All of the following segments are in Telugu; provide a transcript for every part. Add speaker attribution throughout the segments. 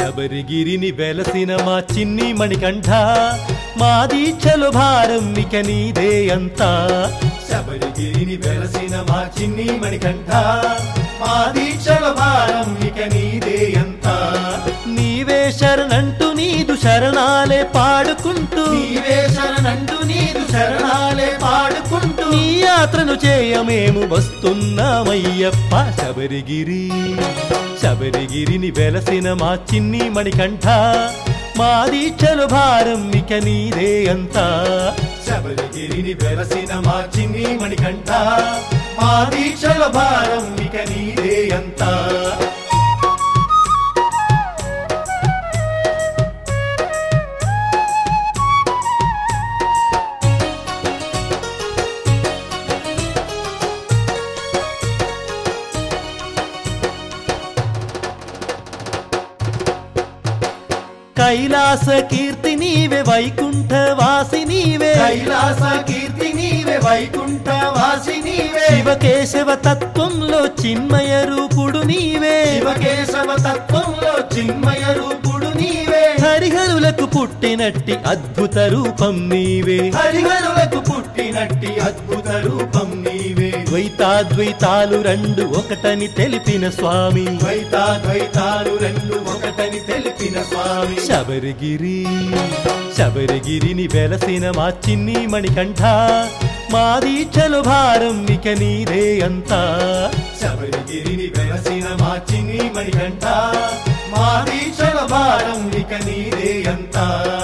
Speaker 1: శబరిగిరిని వెలసిన మా చిన్ని మణికంఠ మా దీక్షలు భారం ఇక నీదే అంతా శబరిగిరిని వెలసిన మా చిన్ని మణికంఠ మా దీక్షల భారం ఇక నీదే అంతా నీవే శరణంటూ నీదు శరణాలే పాడుకుంటూ నీవే శరణంటూ నీదు శరణాలే పాడుకుంటూ నీ యాత్రను చేయమేము వస్తున్నామయ్యప్ప శబరిగిరి శబరిగిరిని వెలసిన మా చిన్ని మణికంఠ మా దీక్షలు భారం ఇక నీదే అంతా శబరిగిరిని వెలసిన మా చిన్ని మణికంఠ మా దీక్షల భారం ఇక నీదే అంతా కైలాస కీర్తి నీవే వైకుంఠ వాసి నీవే
Speaker 2: కైలాస కీర్తి నీవే వైకుంఠ వాసి నీవే
Speaker 1: శివకేశవ తత్వంలో చిన్మయ రూపుడు నీవే
Speaker 2: శివకేశవ తత్వంలో చిన్మయ రూపుడు నీవే
Speaker 1: హరిహరులకు పుట్టినట్టి అద్భుత రూపం నీవే
Speaker 2: హరిహరులకు పుట్టినట్టి అద్భుత రూపం నీవే
Speaker 1: ద్వైతాద్వైతాలు రెండు ఒకటని తెలిపిన స్వామి
Speaker 2: ద్వైతాద్వైతాలు రెండు ఒకటని తెలిపిన స్వామి
Speaker 1: శబరిగిరి శబరిగిరిని వెలసిన మా చిన్ని మణికంఠ మా దీక్షలు భారం ఇక నీదే అంతా
Speaker 2: శబరిగిరిని వెలసిన మా చిన్ని మణికంఠ మా దీక్షల భారం ఇక నీదే అంతా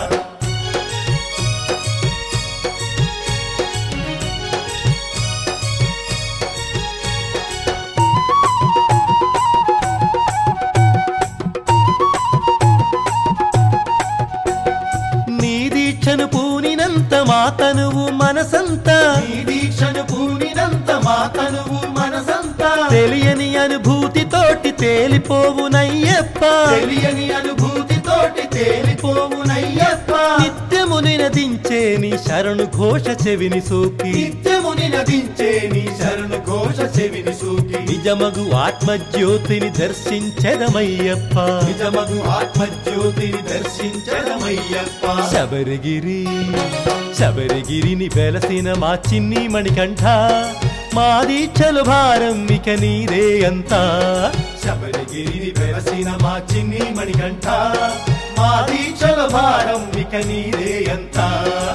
Speaker 1: నీ దీక్షను పూనినంత మా తనువు మనసంతా
Speaker 2: ఈ దీక్షను పూనినంత మా తనువు మనసంతా
Speaker 1: తెలియని అనుభూతితోటి తేలిపోవునయ్యప్ప
Speaker 2: తెలియని అనుభూతితోటి తేలిపోవునయ్యప్ప
Speaker 1: నిత్యము నినదించే నీ శరణు ఘోష చెవిని సోకి
Speaker 2: నిత్యము నినదించే నీ శరణు ఘోష చెవిని సూకి
Speaker 1: నిజమగు ఆత్మజ్యోతిని దర్శించదమయ్యప్ప
Speaker 2: నిజమగు ఆత్మజ్యోతిని దర్శించడమయ్యప్ప
Speaker 1: శబరిగిరి శబరిగిరిని వెలసిన మా చిన్ని మణికంఠ మా దీక్షలు భారం ఇక నీదే అంతా
Speaker 2: శబరిగిరిని వెలసిన మా చిన్ని మణికంఠ మా దీక్షల భారం ఇక నీదే అంతా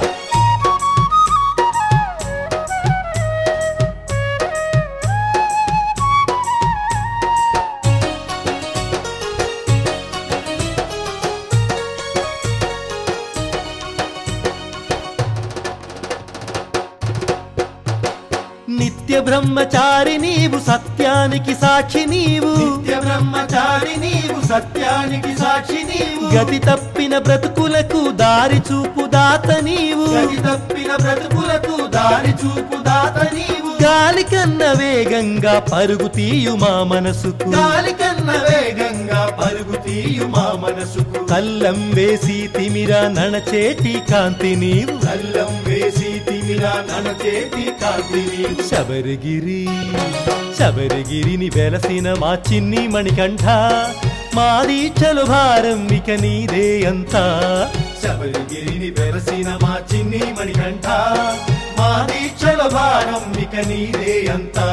Speaker 1: నిత్య బ్రహ్మచారి నీవు సత్యానికి సాక్షి నీవు
Speaker 2: నిత్య బ్రహ్మచారి నీవు సత్యానికి సాక్షి నీవు
Speaker 1: గతి తప్పిన బ్రతుకులకు దారి చూపు దాత నీవు
Speaker 2: గతి తప్పిన బ్రతుకులకు దారి చూపు దాత నీవు
Speaker 1: గాలి కన్న వేగంగా పరుగు తీయు మా మనసుకు
Speaker 2: గాలి కన్న వేగంగా పరుగు తీయు మా మనసుకు
Speaker 1: కల్లం వేసి తిమిర నడచేటి కాంతి నీవు
Speaker 2: కల్లం వేసి తిమిరా ననచేతి కాంతి నీవు
Speaker 1: శబరిగిరి శబరిగిరిని వెలసిన మా చిన్ని మణికంఠ మా దీక్షలు భారం ఇక నీదే అంతా
Speaker 2: శబరిగిరిని వెలసిన మా చిన్ని మణికంఠ మా దీక్షల భారం ఇక నీదే అంతా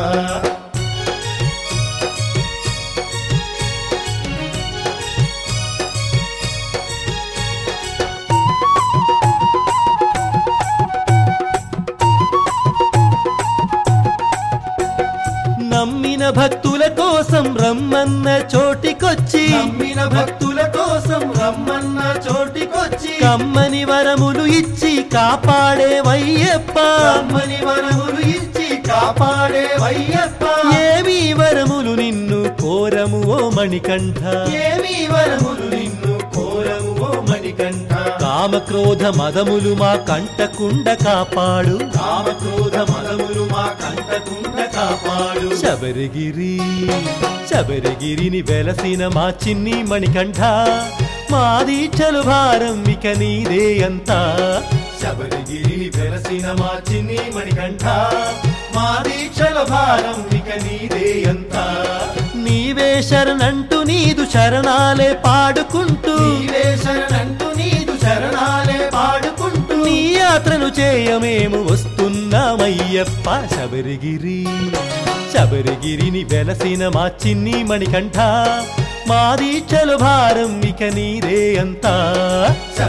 Speaker 1: నమ్మిన భక్తుల కోసం రమ్మన్న చోటికొచ్చి
Speaker 2: నమ్మిన భక్తుల కోసం రమ్మన్న చోటికొచ్చి
Speaker 1: కమ్మని వరములు ఇచ్చి కాపాడే వయ్యప్ప
Speaker 2: రమ్మని వరములు ఇచ్చి కాపాడే వయ్యప్ప
Speaker 1: ఏమి వరములు నిన్ను కోరము ఓ మణికంఠ
Speaker 2: ఏమి వరములు నిన్ను కోరము ఓ మణికంఠ
Speaker 1: కామక్రోధ మదములు మా కంటకుండ కాపాడు
Speaker 2: కామక్రోధ మదములు మా కంటకుండ కాపాడు
Speaker 1: శబరిగిరి శబరిగిరిని వెలసిన మా చిన్ని మణికంఠ మా దీక్షలు భారం ఇక నీదే అంతా
Speaker 2: శబరిగిరిని వెలసిన మా చిన్ని మణికంఠ మా దీక్షల భారం ఇక నీదే అంతా
Speaker 1: నీవే శరణంటూ నీదు శరణాలే పాడుకుంటూ
Speaker 2: నీవే శరణంటూ నీదు శరణాలే పాడుకుంటూ
Speaker 1: నీ యాత్రను చేయమేము వస్తున్నామయ్యప్ప శబరిగిరి శబరిగిరిని వెలసిన మా చిన్ని మణికంఠ మా దీక్షలు భారం ఇక నీరే అంతా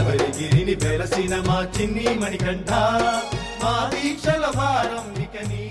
Speaker 2: శబరిగిరిని వెలసిన మా చిన్ని మణికంఠ మా దీక్షల భారం ఇక నీ